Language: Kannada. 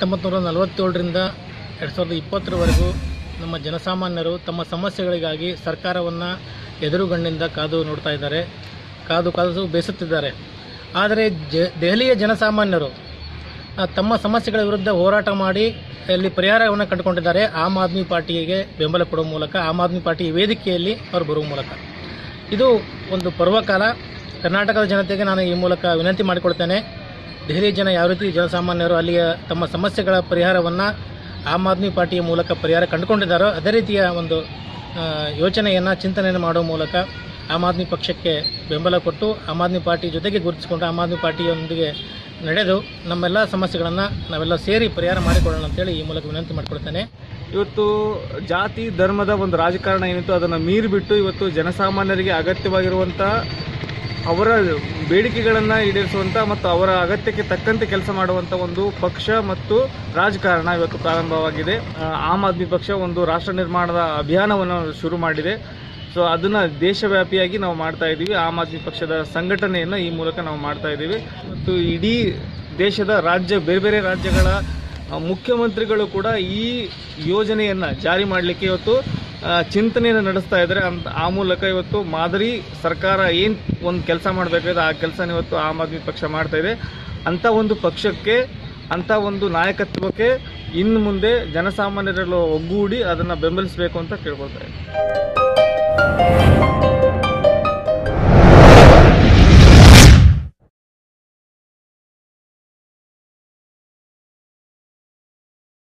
ಹತ್ತೊಂಬತ್ತು ನೂರ ನಲವತ್ತೇಳರಿಂದ ಎರಡು ಸಾವಿರದ ಇಪ್ಪತ್ತರವರೆಗೂ ನಮ್ಮ ಜನಸಾಮಾನ್ಯರು ತಮ್ಮ ಸಮಸ್ಯೆಗಳಿಗಾಗಿ ಸರ್ಕಾರವನ್ನು ಎದುರುಗಣ್ಣಿಂದ ಕಾದು ನೋಡ್ತಾ ಇದ್ದಾರೆ ಕಾದು ಕಾದು ಬೇಸುತ್ತಿದ್ದಾರೆ ಆದರೆ ಜ ದೆಹಲಿಯ ಜನಸಾಮಾನ್ಯರು ಆ, ತಮ್ಮ ಸಮಸ್ಯೆಗಳ ವಿರುದ್ಧ ಹೋರಾಟ ಮಾಡಿ ಅಲ್ಲಿ ಪರಿಹಾರವನ್ನು ಕಂಡುಕೊಂಡಿದ್ದಾರೆ ಆಮ್ ಆದ್ಮಿ ಪಾರ್ಟಿಗೆ ಬೆಂಬಲ ಕೊಡುವ ಮೂಲಕ ಆಮ್ ಆದ್ಮಿ ಪಾರ್ಟಿ ವೇದಿಕೆಯಲ್ಲಿ ಅವರು ಬರುವ ಮೂಲಕ ಇದು ಒಂದು ಪರ್ವಕಾಲ ಕರ್ನಾಟಕದ ಜನತೆಗೆ ನಾನು ಈ ಮೂಲಕ ವಿನಂತಿ ಮಾಡಿಕೊಡ್ತೇನೆ ದೆಹಲಿ ಜನ ಯಾವ ರೀತಿ ಜನಸಾಮಾನ್ಯರು ಅಲ್ಲಿಯ ತಮ್ಮ ಸಮಸ್ಯೆಗಳ ಪರಿಹಾರವನ್ನು ಆಮ್ ಆದ್ಮಿ ಪಾರ್ಟಿಯ ಮೂಲಕ ಪರಿಹಾರ ಕಂಡುಕೊಂಡಿದ್ದಾರೋ ಅದೇ ರೀತಿಯ ಒಂದು ಯೋಚನೆಯನ್ನು ಚಿಂತನೆಯನ್ನು ಮಾಡುವ ಮೂಲಕ ಆಮ್ ಆದ್ಮಿ ಪಕ್ಷಕ್ಕೆ ಬೆಂಬಲ ಕೊಟ್ಟು ಆಮ್ ಆದ್ಮಿ ಪಾರ್ಟಿ ಜೊತೆಗೆ ಗುರುತಿಸಿಕೊಂಡು ಆಮ್ ಆದ್ಮಿ ಪಾರ್ಟಿಯೊಂದಿಗೆ ನಡೆದು ನಮ್ಮೆಲ್ಲ ಸಮಸ್ಯೆಗಳನ್ನು ನಾವೆಲ್ಲ ಸೇರಿ ಪರಿಹಾರ ಮಾಡಿಕೊಳ್ಳೋಣ ಅಂತೇಳಿ ಈ ಮೂಲಕ ವಿನಂತಿ ಮಾಡಿಕೊಡ್ತೇನೆ ಇವತ್ತು ಜಾತಿ ಧರ್ಮದ ಒಂದು ರಾಜಕಾರಣ ಏನಿತ್ತು ಅದನ್ನು ಮೀರಿಬಿಟ್ಟು ಇವತ್ತು ಜನಸಾಮಾನ್ಯರಿಗೆ ಅಗತ್ಯವಾಗಿರುವಂಥ ಅವರ ಬೇಡಿಕೆಗಳನ್ನು ಈಡೇರಿಸುವಂಥ ಮತ್ತು ಅವರ ಅಗತ್ಯಕ್ಕೆ ತಕ್ಕಂತೆ ಕೆಲಸ ಮಾಡುವಂಥ ಒಂದು ಪಕ್ಷ ಮತ್ತು ರಾಜಕಾರಣ ಇವತ್ತು ಪ್ರಾರಂಭವಾಗಿದೆ ಆ, ಆಮ್ ಆದ್ಮಿ ಪಕ್ಷ ಒಂದು ರಾಷ್ಟ್ರ ನಿರ್ಮಾಣದ ಅಭಿಯಾನವನ್ನು ಶುರು ಮಾಡಿದೆ ಸೊ ಅದನ್ನು ದೇಶವ್ಯಾಪಿಯಾಗಿ ನಾವು ಮಾಡ್ತಾ ಇದ್ದೀವಿ ಆಮ್ ಆದ್ಮಿ ಪಕ್ಷದ ಸಂಘಟನೆಯನ್ನು ಈ ಮೂಲಕ ನಾವು ಮಾಡ್ತಾ ಇದ್ದೀವಿ ಮತ್ತು ಇಡೀ ದೇಶದ ರಾಜ್ಯ ಬೇರೆ ಬೇರೆ ರಾಜ್ಯಗಳ ಆ, ಮುಖ್ಯಮಂತ್ರಿಗಳು ಕೂಡ ಈ ಯೋಜನೆಯನ್ನು ಜಾರಿ ಮಾಡಲಿಕ್ಕೆ ಇವತ್ತು ಆ, ಚಿಂತನೆಯನ್ನು ನಡೆಸ್ತಾ ಇದ್ದಾರೆ ಅಂತ ಆ ಮೂಲಕ ಇವತ್ತು ಮಾದರಿ ಸರ್ಕಾರ ಏನು ಒಂದು ಕೆಲಸ ಮಾಡಬೇಕಾದ್ರೆ ಆ ಕೆಲಸನ ಇವತ್ತು ಆಮ್ ಆದ್ಮಿ ಪಕ್ಷ ಮಾಡ್ತಾ ಇದೆ ಅಂಥ ಒಂದು ಪಕ್ಷಕ್ಕೆ ಅಂಥ ಒಂದು ನಾಯಕತ್ವಕ್ಕೆ ಇನ್ನು ಮುಂದೆ ಜನಸಾಮಾನ್ಯರೆಲ್ಲ ಒಗ್ಗೂಡಿ ಅದನ್ನು ಬೆಂಬಲಿಸಬೇಕು ಅಂತ ಕೇಳ್ಕೊಳ್ತಾ ಇದ್ದೀನಿ